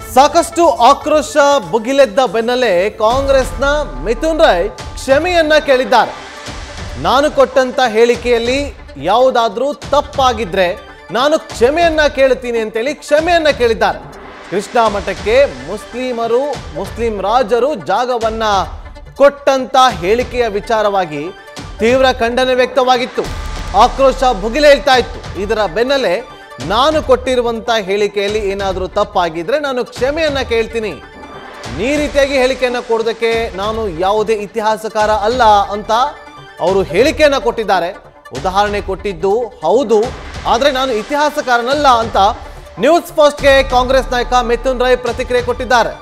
ಸಾಕಷ್ಟು ಆಕ್ರೋಶ ಭುಗಿಲೆದ್ದ ಬೆನ್ನಲ್ಲೇ ಕಾಂಗ್ರೆಸ್ನ ಮಿಥುನ್ ರೈ ಕ್ಷಮೆಯನ್ನ ಕೇಳಿದ್ದಾರೆ ನಾನು ಕೊಟ್ಟಂತ ಹೇಳಿಕೆಯಲ್ಲಿ ಯಾವುದಾದ್ರೂ ತಪ್ಪಾಗಿದ್ರೆ ನಾನು ಕ್ಷಮೆಯನ್ನ ಕೇಳುತ್ತೀನಿ ಅಂತೇಳಿ ಕ್ಷಮೆಯನ್ನ ಕೇಳಿದ್ದಾರೆ ಕೃಷ್ಣ ಮಠಕ್ಕೆ ಮುಸ್ಲಿಮರು ಮುಸ್ಲಿಂ ರಾಜರು ಜಾಗವನ್ನ ಕೊಟ್ಟಂತ ಹೇಳಿಕೆಯ ವಿಚಾರವಾಗಿ ತೀವ್ರ ಖಂಡನೆ ವ್ಯಕ್ತವಾಗಿತ್ತು ಆಕ್ರೋಶ ಭುಗಿಲೇಳ್ತಾ ಇತ್ತು ಇದರ ಬೆನ್ನಲ್ಲೇ ನಾನು ಕೊಟ್ಟಿರುವಂತ ಹೇಳಿಕೆಯಲ್ಲಿ ಏನಾದರೂ ತಪ್ಪಾಗಿದ್ರೆ ನಾನು ಕ್ಷಮೆಯನ್ನ ಕೇಳ್ತೀನಿ ಈ ರೀತಿಯಾಗಿ ಹೇಳಿಕೆಯನ್ನ ಕೊಡೋದಕ್ಕೆ ನಾನು ಯಾವುದೇ ಇತಿಹಾಸಕಾರ ಅಲ್ಲ ಅಂತ ಅವರು ಹೇಳಿಕೆಯನ್ನ ಕೊಟ್ಟಿದ್ದಾರೆ ಉದಾಹರಣೆ ಕೊಟ್ಟಿದ್ದು ಹೌದು ಆದರೆ ನಾನು ಇತಿಹಾಸಕಾರನಲ್ಲ ಅಂತ ನ್ಯೂಸ್ ಫಸ್ಟ್ಗೆ ಕಾಂಗ್ರೆಸ್ ನಾಯಕ ಮಿಥುನ್ ರೈ ಪ್ರತಿಕ್ರಿಯೆ ಕೊಟ್ಟಿದ್ದಾರೆ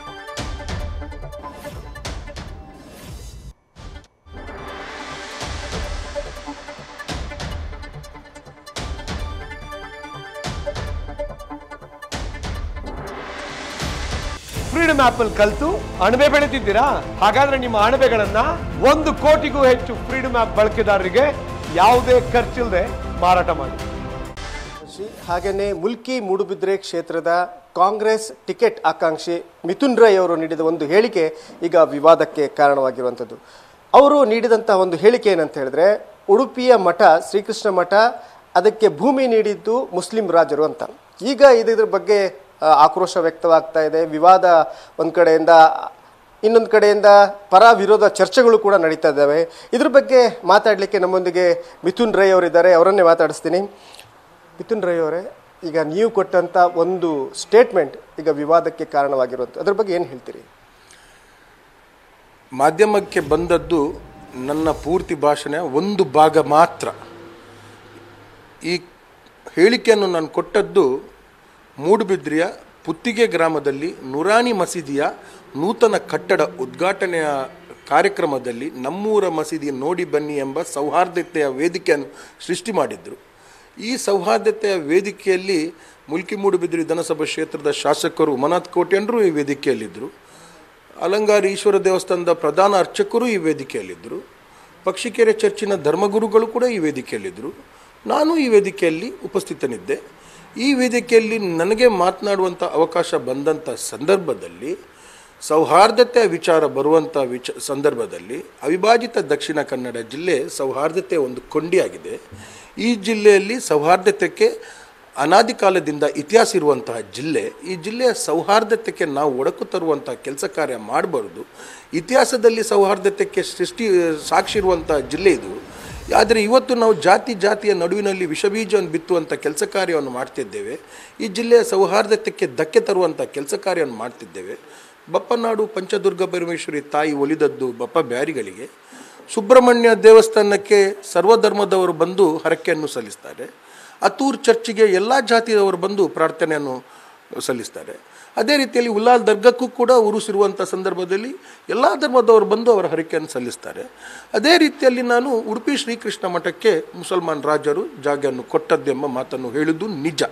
ಫ್ರೀಡಮ್ ಆಪ್ ಅಲ್ಲಿ ಕಲ್ತು ಅಣಬೆ ಬೆಳೆತಿದ್ದೀರಾ ಹಾಗಾದ್ರೆ ನಿಮ್ಮ ಅಣಬೆಗಳನ್ನ ಒಂದು ಕೋಟಿಗೂ ಹೆಚ್ಚು ಫ್ರೀಡಮ್ ಆಪ್ ಬಳಕೆದಾರರಿಗೆ ಯಾವುದೇ ಖರ್ಚಿಲ್ಲದೆ ಮಾರಾಟ ಮಾಡಿ ಶ್ರೀ ಹಾಗೆಯೇ ಮುಲ್ಕಿ ಮೂಡುಬಿದ್ರೆ ಕ್ಷೇತ್ರದ ಕಾಂಗ್ರೆಸ್ ಟಿಕೆಟ್ ಆಕಾಂಕ್ಷಿ ಮಿಥುನ್ ರೈ ಅವರು ನೀಡಿದ ಒಂದು ಹೇಳಿಕೆ ಈಗ ವಿವಾದಕ್ಕೆ ಕಾರಣವಾಗಿರುವಂಥದ್ದು ಅವರು ನೀಡಿದಂಥ ಒಂದು ಹೇಳಿಕೆ ಏನಂತ ಹೇಳಿದ್ರೆ ಉಡುಪಿಯ ಮಠ ಶ್ರೀಕೃಷ್ಣ ಮಠ ಅದಕ್ಕೆ ಭೂಮಿ ನೀಡಿದ್ದು ಮುಸ್ಲಿಂ ರಾಜರು ಅಂತ ಈಗ ಇದ್ರ ಬಗ್ಗೆ ಆ, ಆಕ್ರೋಶ ವ್ಯಕ್ತವಾಗ್ತಾ ಇದೆ ವಿವಾದ ಒಂದು ಕಡೆಯಿಂದ ಇನ್ನೊಂದು ಕಡೆಯಿಂದ ಪರ ವಿರೋಧ ಚರ್ಚೆಗಳು ಕೂಡ ನಡೀತಾ ಇದ್ದಾವೆ ಇದ್ರ ಬಗ್ಗೆ ಮಾತಾಡಲಿಕ್ಕೆ ನಮ್ಮೊಂದಿಗೆ ಮಿಥುನ್ ರೈ ಅವರಿದ್ದಾರೆ ಅವರನ್ನೇ ಮಾತಾಡಿಸ್ತೀನಿ ಮಿಥುನ್ ರೈ ಅವರೇ ಈಗ ನೀವು ಕೊಟ್ಟಂತ ಒಂದು ಸ್ಟೇಟ್ಮೆಂಟ್ ಈಗ ವಿವಾದಕ್ಕೆ ಕಾರಣವಾಗಿರುವಂಥ ಅದ್ರ ಬಗ್ಗೆ ಏನು ಹೇಳ್ತೀರಿ ಮಾಧ್ಯಮಕ್ಕೆ ಬಂದದ್ದು ನನ್ನ ಪೂರ್ತಿ ಭಾಷಣ ಒಂದು ಭಾಗ ಮಾತ್ರ ಈ ಹೇಳಿಕೆಯನ್ನು ನಾನು ಕೊಟ್ಟದ್ದು ಮೂಡುಬಿದ್ರಿಯ ಪುತ್ತಿಗೆ ಗ್ರಾಮದಲ್ಲಿ ನುರಾನಿ ಮಸೀದಿಯ ನೂತನ ಕಟ್ಟಡ ಉದ್ಘಾಟನೆಯ ಕಾರ್ಯಕ್ರಮದಲ್ಲಿ ನಮ್ಮೂರ ಮಸೀದಿ ನೋಡಿ ಬನ್ನಿ ಎಂಬ ಸೌಹಾರ್ದತೆಯ ವೇದಿಕೆಯನ್ನು ಸೃಷ್ಟಿ ಮಾಡಿದ್ರು ಈ ಸೌಹಾರ್ದತೆಯ ವೇದಿಕೆಯಲ್ಲಿ ಮುಲ್ಕಿ ಮೂಡುಬಿದ್ರಿ ವಿಧಾನಸಭಾ ಕ್ಷೇತ್ರದ ಶಾಸಕರು ಉಮನಾಥ್ ಕೋಟ್ಯಂಡ್ರು ಈ ವೇದಿಕೆಯಲ್ಲಿದ್ದರು ಅಲಂಗಾರಿ ಈಶ್ವರ ದೇವಸ್ಥಾನದ ಪ್ರಧಾನ ಅರ್ಚಕರು ಈ ವೇದಿಕೆಯಲ್ಲಿದ್ದರು ಪಕ್ಷಿಕೆರೆ ಚರ್ಚಿನ ಧರ್ಮಗುರುಗಳು ಕೂಡ ಈ ವೇದಿಕೆಯಲ್ಲಿದ್ದರು ನಾನು ಈ ವೇದಿಕೆಯಲ್ಲಿ ಉಪಸ್ಥಿತನಿದ್ದೆ ಈ ವೇದಿಕೆಯಲ್ಲಿ ನನಗೆ ಮಾತನಾಡುವಂಥ ಅವಕಾಶ ಬಂದಂಥ ಸಂದರ್ಭದಲ್ಲಿ ಸೌಹಾರ್ದತೆಯ ವಿಚಾರ ಬರುವಂಥ ವಿಚ ಸಂದರ್ಭದಲ್ಲಿ ಅವಿಭಾಜಿತ ದಕ್ಷಿಣ ಕನ್ನಡ ಜಿಲ್ಲೆ ಸೌಹಾರ್ದತೆಯ ಒಂದು ಕೊಂಡಿಯಾಗಿದೆ ಈ ಜಿಲ್ಲೆಯಲ್ಲಿ ಸೌಹಾರ್ದತೆಗೆ ಅನಾದಿ ಕಾಲದಿಂದ ಇತಿಹಾಸ ಇರುವಂತಹ ಜಿಲ್ಲೆ ಈ ಜಿಲ್ಲೆಯ ಸೌಹಾರ್ದತೆಗೆ ನಾವು ಒಡಕು ತರುವಂತಹ ಕೆಲಸ ಕಾರ್ಯ ಮಾಡಬಾರ್ದು ಇತಿಹಾಸದಲ್ಲಿ ಸೌಹಾರ್ದತೆಗೆ ಸೃಷ್ಟಿ ಸಾಕ್ಷಿ ಇರುವಂತಹ ಜಿಲ್ಲೆ ಇದು ಆದರೆ ಇವತ್ತು ನಾವು ಜಾತಿ ಜಾತಿಯ ನಡುವಿನಲ್ಲಿ ವಿಷಬೀಜವನ್ನು ಬಿತ್ತುವಂಥ ಕೆಲಸ ಕಾರ್ಯವನ್ನು ಮಾಡ್ತಿದ್ದೇವೆ ಈ ಜಿಲ್ಲೆಯ ಸೌಹಾರ್ದತೆಗೆ ಧಕ್ಕೆ ತರುವಂಥ ಕೆಲಸ ಕಾರ್ಯವನ್ನು ಮಾಡ್ತಿದ್ದೇವೆ ಬಪ್ಪನಾಡು ಪಂಚದುರ್ಗ ಪರಮೇಶ್ವರಿ ತಾಯಿ ಒಲಿದದ್ದು ಬಪ್ಪ ಬ್ಯಾರಿಗಳಿಗೆ ಸುಬ್ರಹ್ಮಣ್ಯ ದೇವಸ್ಥಾನಕ್ಕೆ ಸರ್ವಧರ್ಮದವರು ಬಂದು ಹರಕೆಯನ್ನು ಸಲ್ಲಿಸ್ತಾರೆ ಅತೂರ್ ಚರ್ಚಿಗೆ ಎಲ್ಲ ಜಾತಿಯವರು ಬಂದು ಪ್ರಾರ್ಥನೆಯನ್ನು ಸಲ್ಲಿಸ್ತಾರೆ ಅದೇ ರೀತಿಯಲ್ಲಿ ಉಲ್ಲಾಲ್ ದರ್ಗಕ್ಕೂ ಕೂಡ ಉರುಸಿರುವಂಥ ಸಂದರ್ಭದಲ್ಲಿ ಎಲ್ಲ ಧರ್ಮದವರು ಬಂದು ಅವರ ಹರಕೆಯನ್ನು ಸಲ್ಲಿಸ್ತಾರೆ ಅದೇ ರೀತಿಯಲ್ಲಿ ನಾನು ಉಡುಪಿ ಶ್ರೀಕೃಷ್ಣ ಮಠಕ್ಕೆ ಮುಸಲ್ಮಾನ್ ರಾಜರು ಜಾಗವನ್ನು ಕೊಟ್ಟದ್ದೆಂಬ ಮಾತನ್ನು ಹೇಳಿದ್ದು ನಿಜ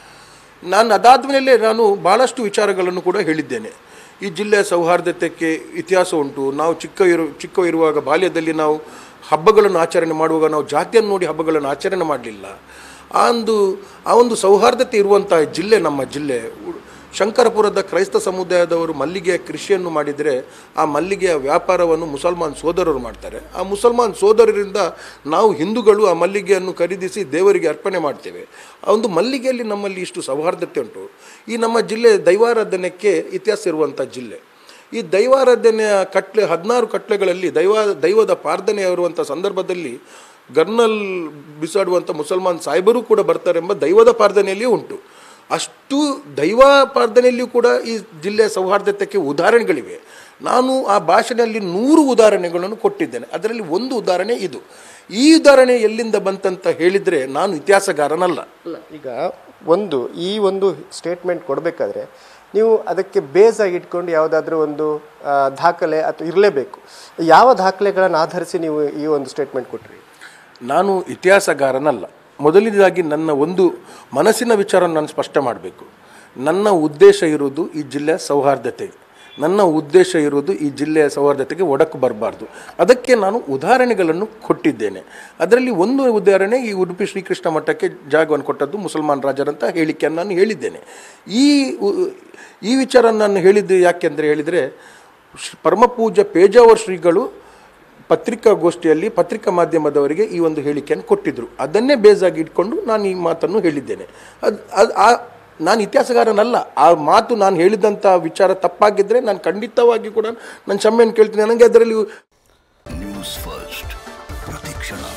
ನಾನು ಅದಾದ ಮೇಲೆ ನಾನು ಭಾಳಷ್ಟು ವಿಚಾರಗಳನ್ನು ಕೂಡ ಹೇಳಿದ್ದೇನೆ ಈ ಜಿಲ್ಲೆಯ ಸೌಹಾರ್ದತೆಗೆ ಇತಿಹಾಸ ಉಂಟು ನಾವು ಚಿಕ್ಕ ಇರು ಚಿಕ್ಕ ಇರುವಾಗ ಬಾಲ್ಯದಲ್ಲಿ ನಾವು ಹಬ್ಬಗಳನ್ನು ಆಚರಣೆ ಮಾಡುವಾಗ ನಾವು ಜಾತಿಯನ್ನು ನೋಡಿ ಹಬ್ಬಗಳನ್ನು ಆಚರಣೆ ಮಾಡಲಿಲ್ಲ ಆ ಒಂದು ಆ ಒಂದು ಸೌಹಾರ್ದತೆ ಇರುವಂಥ ಜಿಲ್ಲೆ ನಮ್ಮ ಜಿಲ್ಲೆ ಉ- ಶಂಕರಪುರದ ಕ್ರೈಸ್ತ ಸಮುದಾಯದವರು ಮಲ್ಲಿಗೆಯ ಕೃಷಿಯನ್ನು ಮಾಡಿದರೆ ಆ ಮಲ್ಲಿಗೆಯ ವ್ಯಾಪಾರವನ್ನು ಮುಸಲ್ಮಾನ್ ಸೋದರರು ಮಾಡ್ತಾರೆ ಆ ಮುಸಲ್ಮಾನ್ ಸೋದರರಿಂದ ನಾವು ಹಿಂದೂಗಳು ಆ ಮಲ್ಲಿಗೆಯನ್ನು ಖರೀದಿಸಿ ದೇವರಿಗೆ ಅರ್ಪಣೆ ಮಾಡ್ತೇವೆ ಆ ಒಂದು ಮಲ್ಲಿಗೆಯಲ್ಲಿ ನಮ್ಮಲ್ಲಿ ಇಷ್ಟು ಸೌಹಾರ್ದತೆ ಉಂಟು ಈ ನಮ್ಮ ಜಿಲ್ಲೆ ದೈವಾರಾಧನೆಗೆ ಇತಿಹಾಸ ಇರುವಂಥ ಜಿಲ್ಲೆ ಈ ದೈವಾರಾಧನೆಯ ಕಟ್ಲೆ ಹದಿನಾರು ಕಟ್ಲೆಗಳಲ್ಲಿ ದೈವ ದೈವದ ಪ್ರಾರ್ಥನೆ ಇರುವಂಥ ಸಂದರ್ಭದಲ್ಲಿ ಗರ್ನಲ್ ಬಿಸಾಡುವಂಥ ಮುಸಲ್ಮಾನ್ ಸಾಹೇಬರು ಕೂಡ ಬರ್ತಾರೆ ಎಂಬ ದೈವದ ಪ್ರಾರ್ಥನೆಯಲ್ಲಿಯೂ ಉಂಟು ಅಷ್ಟು ದೈವ ಪ್ರಾರ್ಥನೆಯಲ್ಲಿಯೂ ಕೂಡ ಈ ಜಿಲ್ಲೆಯ ಸೌಹಾರ್ದತೆಗೆ ಉದಾಹರಣೆಗಳಿವೆ ನಾನು ಆ ಭಾಷೆಯಲ್ಲಿ ನೂರು ಉದಾಹರಣೆಗಳನ್ನು ಕೊಟ್ಟಿದ್ದೇನೆ ಅದರಲ್ಲಿ ಒಂದು ಉದಾಹರಣೆ ಇದು ಈ ಉದಾಹರಣೆ ಎಲ್ಲಿಂದ ಬಂತಂತ ಹೇಳಿದರೆ ನಾನು ಇತಿಹಾಸಗಾರನಲ್ಲ ಅಲ್ಲ ಈಗ ಒಂದು ಈ ಒಂದು ಸ್ಟೇಟ್ಮೆಂಟ್ ಕೊಡಬೇಕಾದ್ರೆ ನೀವು ಅದಕ್ಕೆ ಬೇಸ್ ಆಗಿ ಇಟ್ಕೊಂಡು ಯಾವುದಾದ್ರೂ ಒಂದು ಆ, ದಾಖಲೆ ಅಥವಾ ಇರಲೇಬೇಕು ಯಾವ ದಾಖಲೆಗಳನ್ನು ಆಧರಿಸಿ ನೀವು ಈ ಒಂದು ಸ್ಟೇಟ್ಮೆಂಟ್ ಕೊಟ್ರಿ ನಾನು ಇತಿಹಾಸಗಾರನಲ್ಲ ಮೊದಲನೇದಾಗಿ ನನ್ನ ಒಂದು ಮನಸ್ಸಿನ ವಿಚಾರ ನಾನು ಸ್ಪಷ್ಟ ಮಾಡಬೇಕು ನನ್ನ ಉದ್ದೇಶ ಇರುವುದು ಈ ಜಿಲ್ಲೆಯ ಸೌಹಾರ್ದತೆ ನನ್ನ ಉದ್ದೇಶ ಇರುವುದು ಈ ಜಿಲ್ಲೆಯ ಸೌಹಾರ್ದತೆಗೆ ಒಡಕು ಬರಬಾರ್ದು ಅದಕ್ಕೆ ನಾನು ಉದಾಹರಣೆಗಳನ್ನು ಕೊಟ್ಟಿದ್ದೇನೆ ಅದರಲ್ಲಿ ಒಂದು ಉದಾಹರಣೆ ಈ ಉಡುಪಿ ಶ್ರೀಕೃಷ್ಣ ಮಠಕ್ಕೆ ಜಾಗವನ್ನು ಕೊಟ್ಟದ್ದು ಮುಸಲ್ಮಾನ್ ರಾಜರಂತ ಹೇಳಿಕೆಯನ್ನು ನಾನು ಹೇಳಿದ್ದೇನೆ ಈ ಉ- ಈ ವಿಚಾರ ನಾನು ಹೇಳಿದ್ದು ಯಾಕೆಂದರೆ ಹೇಳಿದರೆ ಶ್ರೀ- ಪರಮಪೂಜ್ಯ ಪೇಜಾವರ್ ಶ್ರೀಗಳು ಪತ್ರಿಕಾಗೋಷ್ಠಿಯಲ್ಲಿ ಪತ್ರಿಕಾ ಮಾಧ್ಯಮದವರಿಗೆ ಈ ಒಂದು ಹೇಳಿಕೆಯನ್ನು ಕೊಟ್ಟಿದ್ದರು ಅದನ್ನೇ ಬೇಸಾಗಿ ಇಟ್ಕೊಂಡು ನಾನು ಈ ಮಾತನ್ನು ಹೇಳಿದ್ದೇನೆ ಅದು ಅದು ಆ ನಾನು ಇತಿಹಾಸಗಾರನಲ್ಲ ಆ ಮಾತು ನಾನು ಹೇಳಿದಂಥ ವಿಚಾರ ತಪ್ಪಾಗಿದ್ದರೆ ನಾನು ಖಂಡಿತವಾಗಿ ಕೂಡ ನಾನು ಕ್ಷಮೆಯನ್ನು ಕೇಳ್ತೀನಿ ನನಗೆ ಅದರಲ್ಲಿ ನ್ಯೂಸ್ ಫಸ್ಟ್ ಪ್ರತಿಕ್ಷಣ